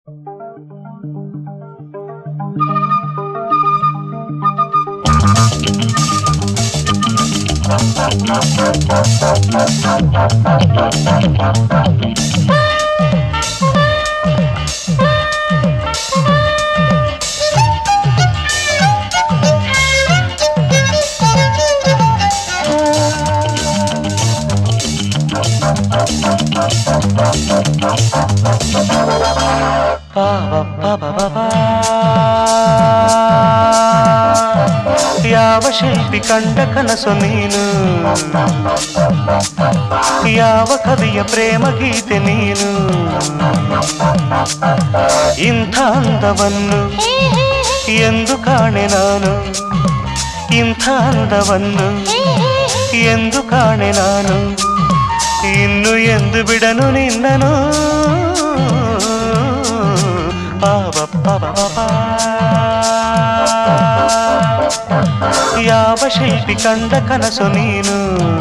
ಯಾವ ಶಿಲ್ಪಿ ಕಂಡ ಕನಸು ನೀನು ಯಾವ ಕವಿಯ ಪ್ರೇಮ ಗೀತೆ ನೀನು ಇಂಥ ಅಂದವನ್ನು ಎಂದು ಕಾಣೆ ನಾನು ಇಂಥ ಅಂದವನ್ನು ಎಂದು ಕಾಣೆ ನಾನು ಇನ್ನು ಎಂದು ಬಿಡನು ನಿನ್ನನು ಯಾವ ಶಿಲ್ಪಿ ಕಂಡ ಕನಸು ನೀನು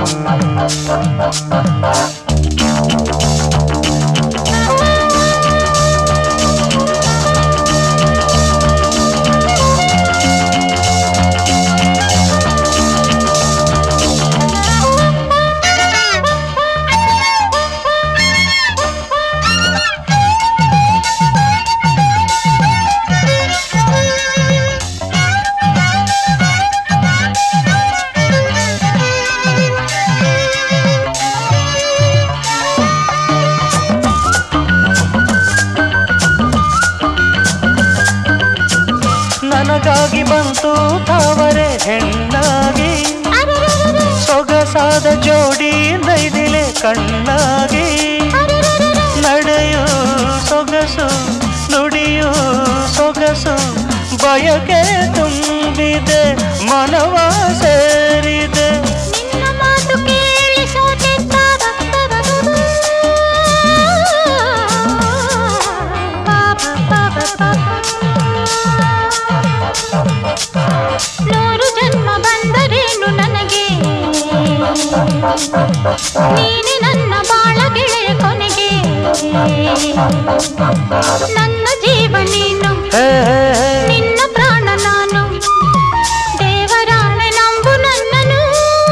ನನಗಾಗಿ ಬಂತು ತಾವರೆ ಹೆಣ್ಣಾಗಿ ಸೊಗಸಾದ ಜೋಡಿ ನೈದಿಲೆ ಕಣ್ಣಾಗಿ ನಡೆಯು ಸೊಗಸು ನುಡಿಯು ಸೊಗಸು ಬಯಕೆ ತುಂಬಿದೆ ಮನವ ಸೇರಿದೆ ನಿನ್ನ ಮಾತು ಕೇಳಿ ಸೋತೆ ತಾರತ್ತರದು. ಪಾಪ ಪಾಪ ಪಾಪ. ನೂರು ಜನ್ಮ ಬಂದರೇನು ನನಗೆ ನೀನೆ ನನ್ನ ಬಾಳ ಗೆಳೆಯ ಕೊನೆಗೆ ನನ್ನ ಜೀವ ನೀನು ಹೇ ಹೇ, ಹೇ. ನಿನ್ನ ಪ್ರಾಣ ನಾನು ದೇವರಾಣೆ ನಂಬು ನನ್ನನು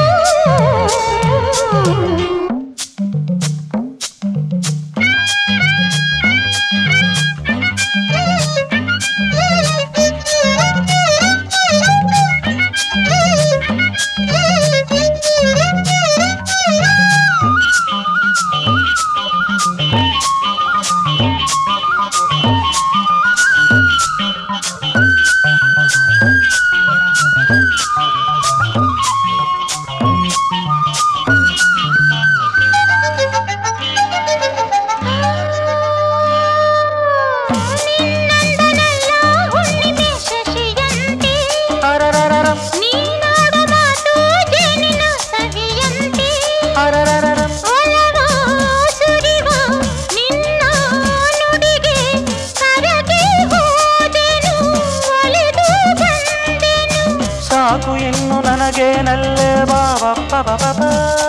ನಿನ್ನಂದನೆಲ್ಲ ಹುಣ್ಣಿಮೆ ಶಶಿಯಂತೆ ಅರರರರ, ನೀನಾಡು ಮಾತು ಜೇನಿನ ಸವಿಯಂತೆ ಅರರರರ. ಒಲವ ಸುರಿವ ನಿನ್ನ ನುಡಿಗೆ ಕರಗಿ ಹೋದೆನು ಒಲಿದು ಬಂದೆನು ಸಾಕು ಇನ್ನು ನನಗೇನಲ್ಲೇ ಬಾಬಪ್ಪ ಬಬಬ.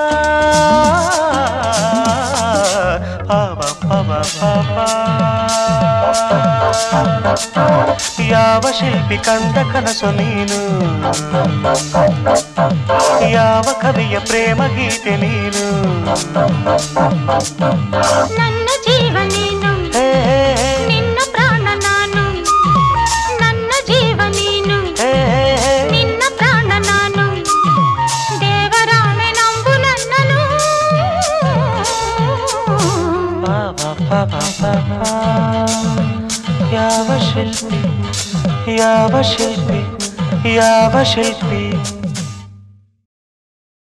ಪಾಬಪ್ಪಬಬಬ. ಯಾವ ಶಿಲ್ಪಿ ಕಂಡ ಕನಸು ನೀನು ಯಾವ ಕವಿಯ ಪ್ರೇಮ ಗೀತೆ ನೀನು ನನ್ನ ಜೀವ ನೀನು ಹೇ ಹೇ, ಹೇ. ನಿನ್ನ ಪ್ರಾಣ ನಾನು ನನ್ನ ಜೀವ ನೀನು ಹೇ ಹೇ, ಹೇ. ನಿನ್ನ ಪ್ರಾಣ ನಾನು ದೇವರಾಣೆ ನಂಬು ನನ್ನನು ಪಾಬಪ್ಪಬಬಬ. ಯಾವ ಶಿಲ್ಪಿ ಯಾವ ಶಿಲ್ಪಿ ಯಾವ ಶಿಲ್ಪಿ